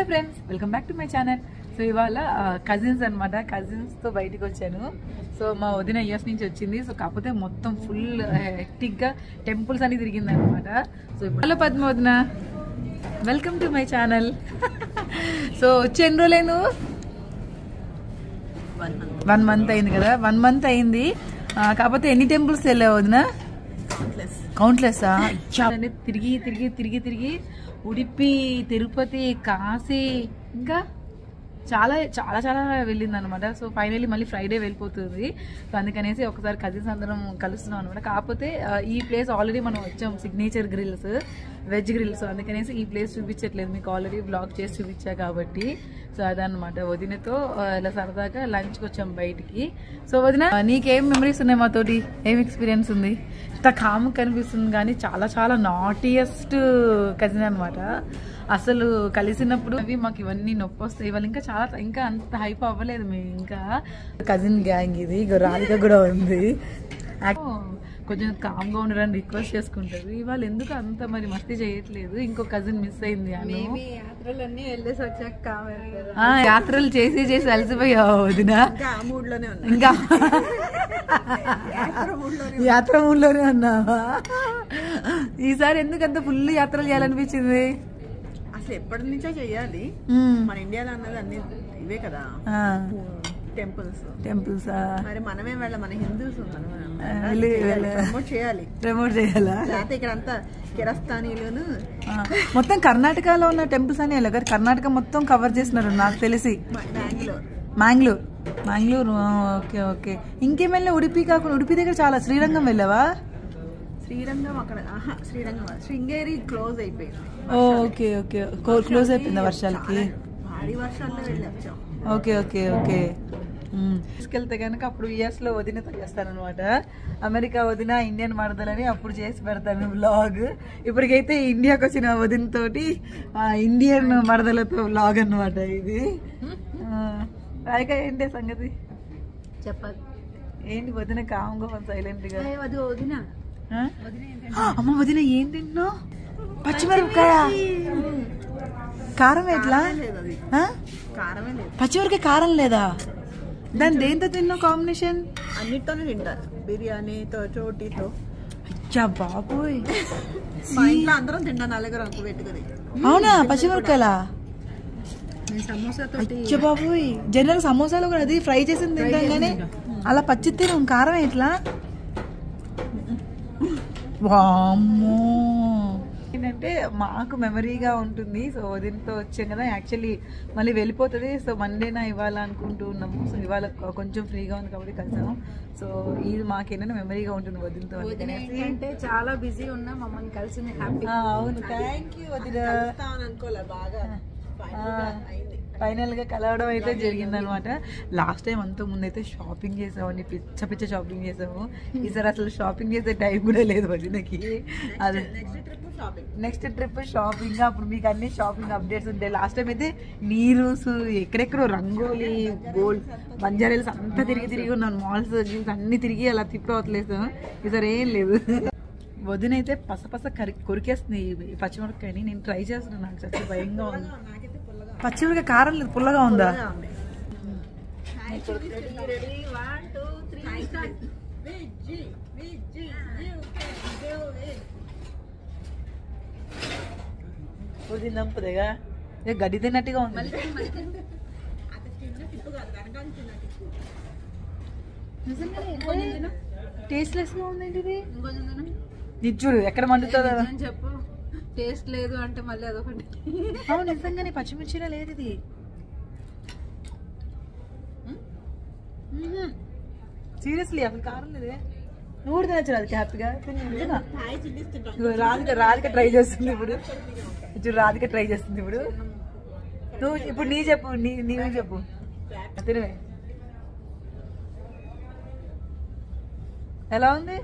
Friends welcome back to my channel so ఇవాళ cousins అనమాట cousins తో బయటికి వచ్చాను సో మా వదిన యూఎస్ నుంచి వచ్చింది సో కాకపోతే మొత్తం ఫుల్ హెక్టిక్ గా టెంపుల్స్ అని తిరిగింది అనమాట సో ఇప్పుడు హలో పద్మ వదిన welcome to my channel so వచ్చి ఎన్ని రోజులే నువ్వు వన్ మంత్ అయింది కదా వన్ మంత్ అయింది ఆ, కాకపోతే ఎన్ని టెంపుల్స్ వెళ్ళావు వదిన కౌంట్లెస్ తిరిగి తిరిగి తిరిగి తిరిగి ఉడిపి తిరుపతి కాశీ ఇంకా చాలా చాలా చాలా వెళ్ళింది అనమాట సో ఫైనల్లీ మళ్ళీ ఫ్రైడే వెళ్ళిపోతుంది సో అందుకనేసి ఒకసారి కజిన్స్ అందరం కలుస్తున్నాం అనమాట కాకపోతే ఆ, ఈ ప్లేస్ ఆల్రెడీ మనం వచ్చాం సిగ్నేచర్ గ్రిల్స్ వెజ్ గ్రిల్స్ అందుకనేసి ఈ ప్లేస్ చూపించట్లేదు మీకు ఆల్రెడీ బ్లాగ్ చేసి చూపించా కాబట్టి సో అదనమాట వదినతో ఆ, ఇలా సరదాగా లంచ్కి వచ్చాం బయటికి సో వదిన ఆ, నీకేం మెమరీస్ ఉన్నాయి మాతోటి ఏం ఎక్స్పీరియన్స్ ఉంది ఇంత కాము కనిపిస్తుంది కానీ చాలా చాలా నాటియస్ట్ కజిన్ అనమాట అసలు కలిసినప్పుడు అవి మాకు ఇవన్నీ నొప్పి వస్తాయి వాళ్ళు ఇంకా చాలా ఇంకా అంత హైప్ అవ్వలేదు మేము ఇంకా కజిన్ గ్యాంగ్ ఇది ఇగో రాధిక కూడా ఉంది కొంచెం కామ్గా ఉండడానికి రిక్వెస్ట్ చేసుకుంటారు ఇవాళ ఎందుకు అంత మరి మస్తీ చేయట్లేదు ఇంకో కజిన్ మిస్ అయింది అను యాత్రలన్నీ వెళ్ళేసి వచ్చాక కావాలి ఆ, యాత్రలు చేసి చేసి అలసిపోయావు వదిన ఇంకా ఆ మూడ్ లోనే ఉన్నా ఇంకా యాత్ర ఊళ్ళోనే ఉన్నావా ఈసారి ఎందుకు అంత ఫుల్ యాత్రలు చేయాలనిపించింది అసలు ఎప్పటి నుంచో చెయ్యాలి మ్మ్. మన ఇండియాలో అన్నది అన్ని ఇవే కదా ఆ, టెంపుల్స్ టెంపుల్స్ మరి మనమే వెళ్ళ మన హిందూస్ మనం ఆ, వెళ్ళి వెళ్ళి- ప్రమోట్ చేయాలి ప్రమోట్ చేయాలా లేకపోతే ఇక్కడ అంతా కిరస్థానీలును ఆ, మొత్తం కర్ణాటకలో ఉన్న టెంపుల్స్ అని వెళ్ళారు కర్ణాటక మొత్తం కవర్ చేసినారు నాకు తెలిసి బెంగళూరు మ్యాంగ్లూర్ మ్యాంగ్లూర్ ఆ, ఓకే ఓకే ఇంకేం వెళ్ళా ఉడిపి కాకుండా ఉడిపి దగ్గర చాలా శ్రీరంగం వెళ్ళావా శ్రీరంగం అక్కడ ఆహా శ్రీరంగం కాదు. శృంగేరి క్లోజ్ అయిపోయింది ఓ, ఓకే ఓకే క్లోజ్ అయిపోయింది వర్షాలకి చాలా భారీ వర్షాల్లో వెళ్ళి వచ్చాం ఓకే ఓకే ఓకే మ్మ్. తీసుకెళ్తే కనుక అప్పుడు యుఎస్ లో వదినతో చేస్తానమాట అమెరికా వదిన ఇండియన్ మరదలని అప్పుడు చేసి పెడతాను వ్లాగ్ ఇప్పటికైతే ఇండియాకి వచ్చిన వదిన తోటి ఆ, ఇండియన్ మరదలతో వ్లాగ్ అన్నమాట ఇది ఆ, రాయిక ఏంటి సంగతి చెప్పాలి ఏంటి వదిన కామ్గా సైలెంట్ గా అది వదిన ఆ? అమ్మ వదిన ఏం తిన్నావు పచ్చిమిరపకాయ కారం ఎట్లా లేదు అది ఆ? కారమే లేదు పచ్చిమిరపకాయ కారం లేదా దాని దేంతో తిన్నావు కాంబినేషన్ అన్నిటితోనే తింటారు బిర్యానీతో చోటీతో అచ్చా బాబోయ్ మా ఇంట్లో అందరం తింటాం నలుగురు అంకు పెట్టుకుని అవునా పచ్చిమిరపకాయలా నేను సమోసాతో అచ్చా బాబోయ్ జనరల్ సమోసాలో కూడా అది ఫ్రై చేసింది తింటాం కానీ అలా పచ్చి తినం కారం ఎట్లా వామ్మో ఏంటంటే మాకు మెమరీగా ఉంటుంది సో దీంతో వచ్చాం కదా యాక్చువల్లీ మళ్ళీ వెళ్ళిపోతుంది సో మండేనా ఇవ్వాలా అనుకుంటూ ఉన్నాము సో ఇవాళ కొ- కొంచెం ఫ్రీగా ఉంది కాబట్టి కలిసాము సో ఇది మాకేంటంటే మెమరీగా ఉంటుంది వదినతో అందుకనేసి అంటే చాలా బిజీ ఉన్నా మమ్మల్ని కలిసి హ్యాపీ ఆ, అవును థ్యాంక్ యూ వదిన అనుకోలే బాగా ఫైనల్ గా కలవడం అయితే జరిగింది అనమాట లాస్ట్ టైం అంత ముందు అయితే షాపింగ్ చేసామండి పిచ్చ పిచ్చ షాపింగ్ చేసాము ఈసారి అసలు షాపింగ్ చేసే టైం కూడా లేదు వదినకి అది నెక్స్ట్ ట్రిప్ షాపింగ్ అప్పుడు మీకు అన్ని షాపింగ్ అప్డేట్స్ ఉంటాయి లాస్ట్ టైం అయితే నీరు ఎక్కడెక్కడో రంగోలీ గోల్డ్ బంజారాల్స్ అంతా తిరిగి తిరిగి ఉన్నాను మాల్స్ గీల్స్ అన్ని తిరిగి అలా తిప్పి అవట్లేదు ఈసారి ఏం లేదు వదిన అయితే పసపస కరి కొరికేస్తుంది ఈ పచ్చిమిరపకాయని నేను ట్రై చేస్తున్నాను నాకు చచ్చి భయంగా ఉంది పచ్చిమిరపకాయ కారం లేదు పుల్లగా ఉందా వదిన దంపదేగా ఏ గడ్డి తిన్నట్టుగా ఉంది టేస్ట్ లెస్ గా ఉందండి ఇది ఇది చూడు ఎక్కడ మండుతుందో చెప్పు టేస్ట్ లేదు అంటే మళ్ళీ అదొకటి అవును నిజంగానే పచ్చిమిర్చిలో లేదు ఇది సీరియస్లీ అసలు కారం లేదే నువ్వు కూడా తినచ్చు అది హ్యాపీగా తిన్నా ఇదిగో రాధిక రాధిక ట్రై చేస్తుంది ఇప్పుడు చూడు రాధిక ట్రై చేస్తుంది ఇప్పుడు నువ్వు ఇప్పుడు నీ చెప్పు నీ నీవు చెప్పు తినవే ఎలా ఉంది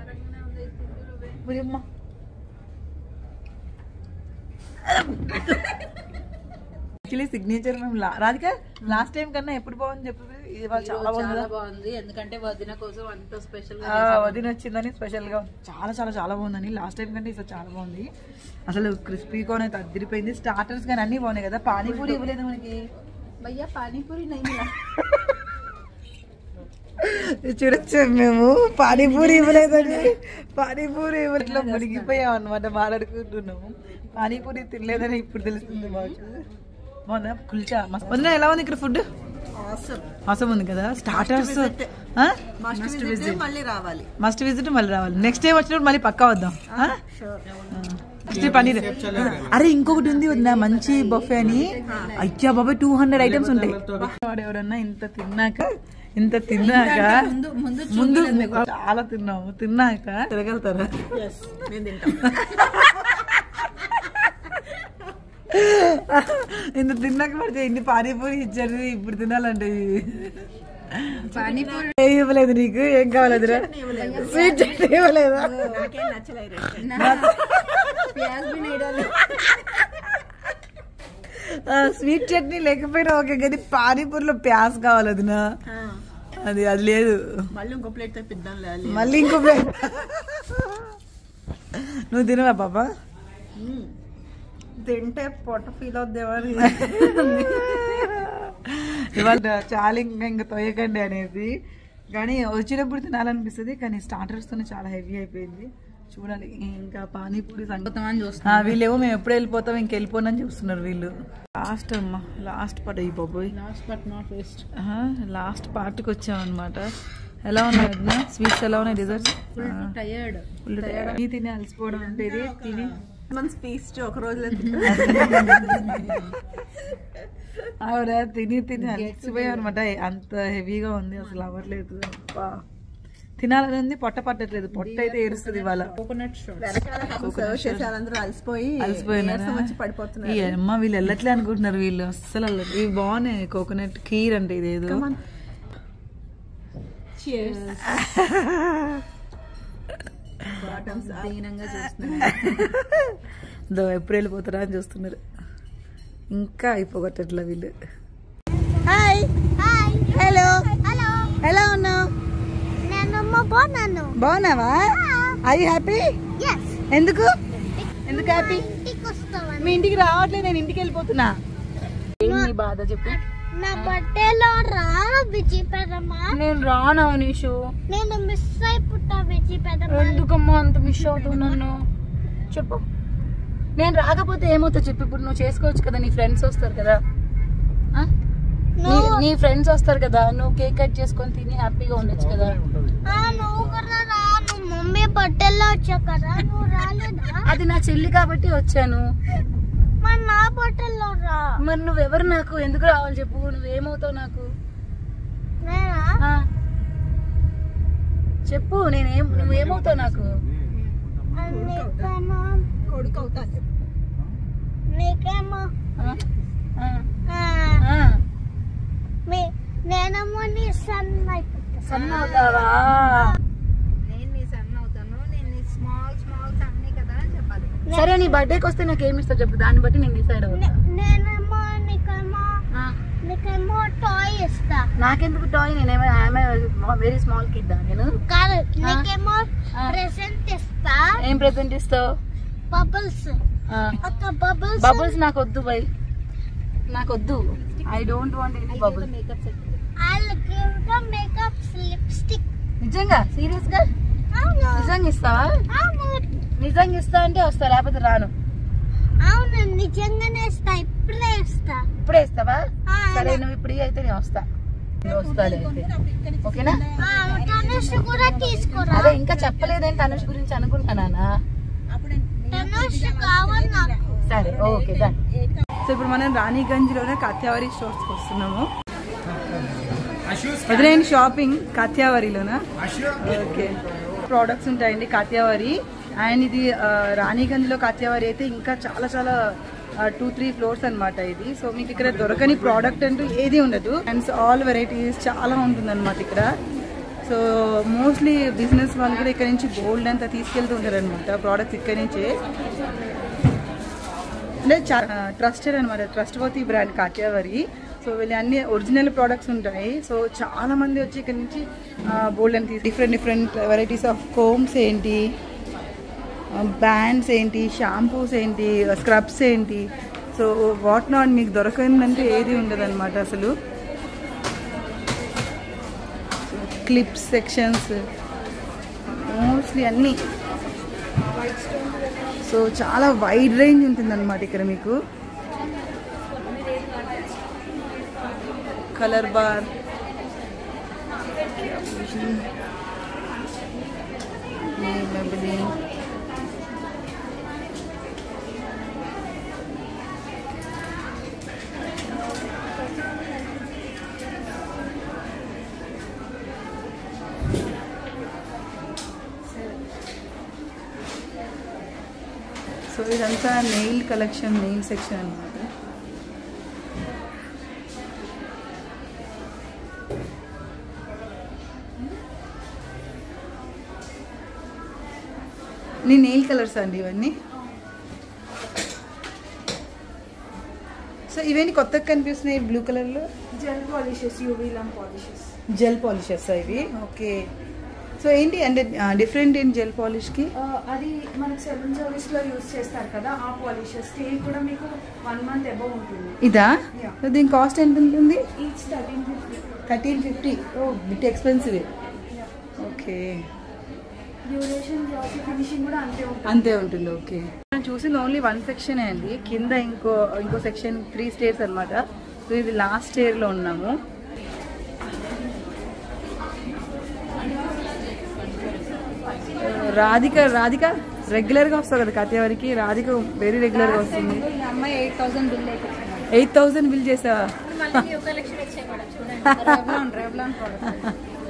అమ్మ యాక్చువల్లీ సిగ్నేచర్ మేము లా- రాధిక లాస్ట్ టైం కన్నా ఎప్పుడు బాగుంది చెప్పు ఇవాళ చాలా బాగుంది చాలా కదా? బాగుంది ఎందుకంటే వదిన కోసం అంత స్పెషల్ గా ఆ, వదిన వచ్చిందని స్పెషల్ గా ఉంది. చాలా చాలా చాలా బాగుందని లాస్ట్ టైం కంటే ఈసారి చాలా బాగుంది అసలు క్రిస్పీ కార్న్ అయితే అద్దరిపోయింది స్టార్టర్స్ కానీ అన్ని బాగున్నాయి కదా పానీపూరి ఇవ్వలేదు మనకి భయ్యా పానీపూరి నై మిలా చూడొచ్చు మేము పానీపూరి ఇవ్వలేదని పానీపూరి ఇవ్వట్లో మునిగిపోయాం అనమాట మాట్లాడుకుంటున్నాము పానీపూరి తినలేదని ఇప్పుడు తెలుస్తుంది మాకు బాగుందా కుల్చా మస్త్ వదిన ఎలా ఉంది ఇక్కడ ఫుడ్ అవసరం ఉంది కదా స్టార్టర్స్ మస్ట్ విజిట్ మళ్ళీ రావాలి మస్ట్ విజిట్ మళ్ళీ రావాలి నెక్స్ట్ టైం వచ్చినప్పుడు మళ్ళీ పక్కా వద్దాం ఆ? నెక్స్ట్ పన్నీర్ అరే ఇంకొకటి ఉంది వదిన మంచి బఫే అని అయ్యా బాబాయ్ టూ హండ్రెడ్ ఐటమ్స్ ఉంటాయి వాడు ఎవరన్నా ఇంత తిన్నాక ఇంత తిన్నాక ముందు చాలా తిన్నాము తిన్నాక తిరగలుగుతారా నేను తింటాం ఇంత తిన్నాక పడితే ఇన్ని పానీపూరి ఇచ్చారు ఇప్పుడు తినాలంటే పానీపూరి ఏం ఇవ్వలేదు నీకు ఏం కావాలదిరా స్వీట్ చట్నీ ఇవ్వలేదా నాకేం నచ్చలేదు ప్యాజ్ బి नहीं डाले ఆ, స్వీట్ చట్నీ లేకపోయినా ఓకే కానీ పానీపూరిలో ప్యాస్ కావాలి వదినా అది అది లేదు మళ్ళీ ఇంకో ప్లేట్ తెప్పిద్దాం లేదు మళ్ళీ ఇంకో ప్లేట్ నువ్వు తినవా పాపా తింటే పొట్ట ఫీల్ అవుద్దేమో అని ఇవాళ చాలా ఇంకా ఇంకా తొయ్యకండి అనేసి కానీ వచ్చినప్పుడు తినాలనిపిస్తుంది కానీ స్టార్టర్స్ తోనే చాలా హెవీ అయిపోయింది చూడాలి ఇంకా పానీపూరి సంగతి అని చూస్తాం ఆ, వీళ్ళేమో మేము ఎప్పుడు వెళ్ళిపోతాం ఇంక వెళ్ళిపోనని చెప్తున్నారు వీళ్ళు లాస్ట్ అమ్మా లాస్ట్ పాట ఈ బాబోయ్ last but not waste last పార్ట్కి వచ్చామన్నమాట ఎలా ఉన్నాయి వదినా? స్వీట్స్ ఎలా ఉన్నాయి డిజర్ట్స్ టయర్డ్ ఫుల్ నీ తిని అలసిపోవడం అంటే ఇది తిని మంత్స్ ఫీస్ట్ ఒక రోజులో ఆవిడ తిని తిని అలసిపోయాం అనమాట అంత హెవీగా ఉంది అసలు అవ్వట్లేదు అబ్బా. తినాలని ఉంది పొట్ట పట్టట్లేదు పొట్ట అయితే ఏరుస్తుంది ఇవాళ కోకోనట్ షాట్ సర్వ్ చేసి వాళ్ళందరూ అలసిపోయి అలసిపోయినారా? నీరసం వచ్చి పడిపోతున్నారు ఈ అమ్మ వీళ్ళు వెళ్ళట్లే అనుకుంటున్నారు వీళ్ళు అస్సలు వెళ్ళట్లేదు ఇవి బాగున్నాయి కోకోనట్ ఖీర్ అంటే ఇదేదో బాటమ్స్ దీనంగా చూస్తున్నాను దో ఎప్పుడు వెళ్ళిపోతారా అని చూస్తున్నారు ఇంకా అయిపోగొట్టట్లా వీళ్ళు హాయ్ హాయ్ హలో హలో ఎలా ఉన్నావు నేనమ్మ బాగున్నాను బాగున్నావా ఐ హ్యాపీ ఎస్ ఎందుకు ఎందుకు హ్యాపీ ఇంటికి వస్తావని మీ ఇంటికి రావట్లేదు నేను ఇంటికి వెళ్ళిపోతున్నా ఏం నీ బాధ చెప్పు నా బర్త్డేలో రా విజయ్ పెదమ్మా నేను రాను అవనీషు నేను మిస్ అయిపోతా విజయ్ పెదమ్మా ఎందుకమ్మా అంత మిస్ అవుతావు నన్ను చెప్పు నేను రాకపోతే ఏమవుతా చెప్పు ఇప్పుడు నువ్వు చేసుకోవచ్చు కదా నీ ఫ్రెండ్స్ వస్తారు కదా ఆ? నీ- నీ ఫ్రెండ్స్ వస్తారు కదా నువ్వు కేక్ కట్ చేసుకొని తిని హ్యాపీగా ఉండొచ్చు కదా ఆ, నువ్వు కూడా రా నువ్వు మమ్మీ బర్త్డేలో వచ్చావు కదా నువ్వు రాలేదా అది నా చెల్లి కాబట్టి వచ్చాను మరి నా బర్త్డేలో రా మరి నువ్వెవరు నాకు ఎందుకు రావాలి చెప్పు నువ్వేమవుతావు నాకు నేనా ఆ? చెప్పు నేనేం నువ్వేమవుతావు నాకు నీకేమో కొడుకు అవుతాను నీకేమో ఆ? ఆ? ఆ, ఆ. మీ నేనేమో నీ సన్ అయిపోతా సన్న అవుతావా నేను నీ సన్ అవుతాను నేను నీ స్మాల్ స్మాల్ సన్నీ కదా అని చెప్పాలి సరే నీ బర్త్డేకి వస్తే నాకు ఏమి ఇస్తావు చెప్పు దాన్ని బట్టి నేను డిసైడ్ అవుతా నే- నేనేమో నీకేమో ఆ. నీకేమో టాయ్ ఇస్తా నాకెందుకు టాయ్ నేనేమో ఆమె వెరీ స్మాల్ కిడ్ నేను కాదు నీకేమో ఆ. ప్రెసెంట్ ఇస్తా ఏం ప్రెజెంట్ ఇస్తావు బబుల్స్ ఒక బబుల్స్ బబుల్స్ నాకు వద్దు బై నాకు వద్దు I don't want any bubble I'll give the makeup lipstick. నిజంగా సీరియస్ గా అవును నిజంగా ఇస్తావా అవును నిజంగా ఇస్తా అంటే వస్తా లేకపోతే రాను అవును నిజంగానే ఇస్తా ఇప్పుడే ఇస్తా ఇప్పుడే ఇస్తావా ఆ, సరే నువ్వు ఇప్పుడు అయితే నేను వస్తా నేను వస్తాలే అయితే ఓకేనా ఆ, ధనుష్ కూడా తీసుకురా అదే ఇంకా చెప్పలేదేంటి అనుష్ గురించి అనుకుంటానా ధనుష్ కావాలి నాకు సరే ఓకే డన్ సో ఇప్పుడు మనం రాణిగంజ్లోనే కాత్యావరి స్టోర్స్కి వస్తున్నాము వదిలేండి షాపింగ్ కాత్యావరిలోనా ఓకే ప్రోడక్ట్స్ ఉంటాయండి కాత్యావరి అండ్ ఇది ఆ, రాణిగంజ్లో కాత్యావరి అయితే ఇంకా చాలా చాలా టూ త్రీ ఫ్లోర్స్ అన్నమాట ఇది సో మీకు ఇక్కడ దొరకని ప్రోడక్ట్ అంటూ ఏది ఉండదు అండ్ ఆల్ వెరైటీస్ చాలా ఉంటుందన్నమాట ఇక్కడ సో మోస్ట్లీ బిజినెస్ వాళ్ళు కూడా ఇక్కడ నుంచి గోల్డ్ అంతా తీసుకెళ్తూ ఉంటారు అనమాట ప్రోడక్ట్స్ ఇక్కడ నుంచే అంటే ట్రస్టెడ్ అనమాట ట్రస్ట్ వర్తి బ్రాండ్ కాత్యావరి సో వీళ్ళు అన్ని ఒరిజినల్ ప్రోడక్ట్స్ ఉంటాయి సో చాలా మంది వచ్చి ఇక్కడ నుంచి బోల్డ్ అని different different varieties of combs ఏంటి బ్యాండ్స్ ఏంటి షాంపూస్ ఏంటి స్క్రబ్స్ ఏంటి సో వాట్ నాట్ మీకు దొరకందంటే ఏది ఉండదు అనమాట అసలు క్లిప్స్ సెక్షన్స్ మోస్ట్లీ అన్నీ సో చాలా వైడ్ రేంజ్ ఉంటుందన్నమాట ఇక్కడ మీకు కలర్ బార్ సో ఇదంతా నెయిల్ కలెక్షన్ నెయిల్ సెక్షన్ అన్నమాట నీ నెయిల్ కలర్స్ అండి ఇవన్నీ సో ఇవన్నీ కొత్తగా కనిపిస్తున్నాయి బ్లూ కలర్లో gel polishes UV lamp polishes gel polishes ఇవి ఓకే సో ఏంటి అంటే డిఫరెంట్ ఏంటి జెల్ పాలిష్కి అది మనకు సెవెన్ సర్వీస్ లో యూస్ చేస్తారు కదా ఆ పాలిషెస్ స్టీల్ కూడా మీకు వన్ మంత్ అబౌవ్ ఉంటుంది ఇదా Yeah. సో దీని కాస్ట్ ఎంత ఉంటుంది each thirteen fifty thirteen fifty a bit expensive okay duration glass finishing కూడా అంతే ఉంటుంది అంతే ఉంటుంది ఓకే మనం చూసింది ఓన్లీ వన్ సెక్షన్ అండి కింద ఇంకో ఇంకో సెక్షన్ త్రీ స్టేర్స్ అన్నమాట సో ఇది లాస్ట్ స్టేర్లో ఉన్నాము రాధిక రాధిక రెగ్యులర్గా వస్తుంది కదా కత్యావరికి రాధిక వెరీ రెగ్యులర్గా వస్తుంది ఈ అమ్మాయి ఎయిట్ థౌసండ్ బిల్ అయితే ఎయిట్ థౌసండ్ బిల్ చేసావా మళ్ళీ న్యూ కలెక్షన్ వచ్చాయి కూడా చూడండి రెవ్లాన్ రెవ్లాన్ ప్రోడక్ట్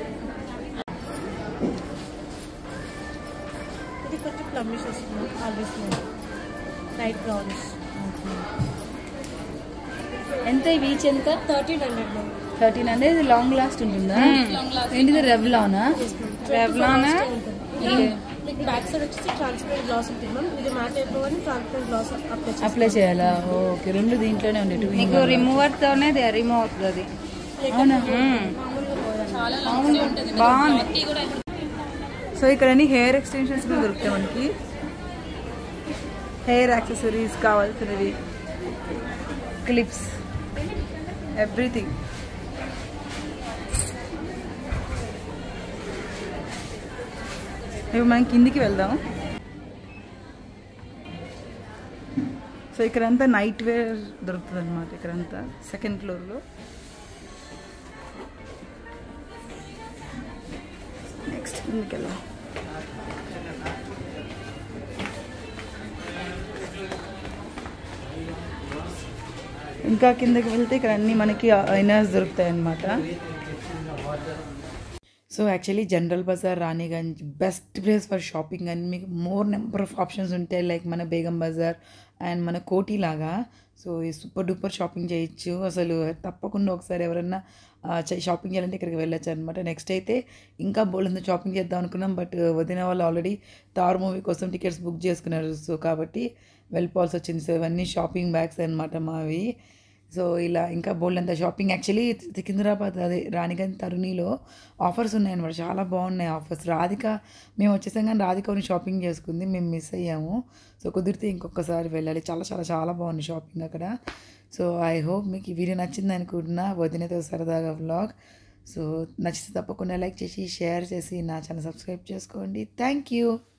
ఇది కొంచెం ప్లమిష్ వస్తుంది ఆల్వేస్ లైట్ బ్రౌనిష్ ఎంత ఇవి ఈచ్ ఎంత thirteen hundred ma'am thirteen hundred ఇది లాంగ్ లాస్ట్ ఉంటుందా ఏంటిది రెవ్లానా రెవ్లాన్ మీకు బ్యాక్ సైడ్ వచ్చేసి ట్రాన్స్పరెంట్ గ్లాస్ ఉంటుంది మ్యామ్ ఇది మ్యాట్ అయిపోగానే ట్రాన్స్పరెంట్ గ్లాస్ అప్లై చేస్తాం అప్లై చేయాలా ఓకే రెండు దీంట్లోనే ఉండేవి మీకు రిమూవర్ తోనే రిమూవ్ అవుతుంది అది అవునా బాగుంది సో ఇక్కడ అన్ని హెయిర్ ఎక్స్టెన్షన్స్ కూడా దొరుకుతాయి మనకి హెయిర్ యాక్సెసరీస్ కావాల్సినవి క్లిప్స్ ఎవ్రీథింగ్ ఇప్పుడు మనం కిందికి వెళ్దాం సో ఇక్కడంతా నైట్ వేర్ దొరుకుతుంది అనమాట ఇక్కడంతా సెకండ్ ఫ్లోర్లో నెక్స్ట్ కిందికి వెళ్దాం ఇంకా కిందకి వెళ్తే ఇక్కడ అన్ని మనకి ఐనర్స్ దొరుకుతాయి అన్నమాట so actually General Bazaar Raniganj best place for shopping and మీకు మోర్ నెంబర్ ఆఫ్ ఆప్షన్స్ ఉంటాయి లైక్ మన బేగం బజార్ అండ్ మన కోటి లాగా సో ఈ సూపర్ డూపర్ షాపింగ్ చేయొచ్చు అసలు తప్పకుండా ఒకసారి ఎవరన్నా ఆ, చే- షాపింగ్ చేయాలంటే ఇక్కడికి వెళ్ళొచ్చు అనమాట నెక్స్ట్ అయితే ఇంకా బోల్డ్ షాపింగ్ చేద్దాం అనుకున్నాం బట్ వదిన వాళ్ళు ఆల్రెడీ తార్ మూవీ కోసం టికెట్స్ బుక్ చేసుకున్నారు సో కాబట్టి వెళ్ళిపోవాల్సి వచ్చింది సో ఇవన్నీ షాపింగ్ బ్యాగ్స్ అనమాట మావి సో ఇలా ఇంకా బోల్డ్ అంత షాపింగ్ యాక్చువల్లీ సికింద్రాబాద్ అదే రాణిగంజ్ తరుణిలో ఆఫర్స్ ఉన్నాయన్నమాట చాలా బాగున్నాయి ఆఫర్స్ రాధిక మేము వచ్చేసాం కానీ రాధిక కొన్ని షాపింగ్ చేసుకుంది మేము మిస్ అయ్యాము సో కుదిరితే ఇంకొకసారి వెళ్ళాలి చాలా చాలా చాలా బాగుంది షాపింగ్ అక్కడ సో ఐ హోప్ మీకు ఈ వీడియో నచ్చింది అనుకుంటున్నా వదినతో సరదాగా వ్లాగ్ సో నచ్చితే తప్పకుండా లైక్ చేసి షేర్ చేసి నా ఛానల్ సబ్స్క్రైబ్ చేసుకోండి థ్యాంక్ యూ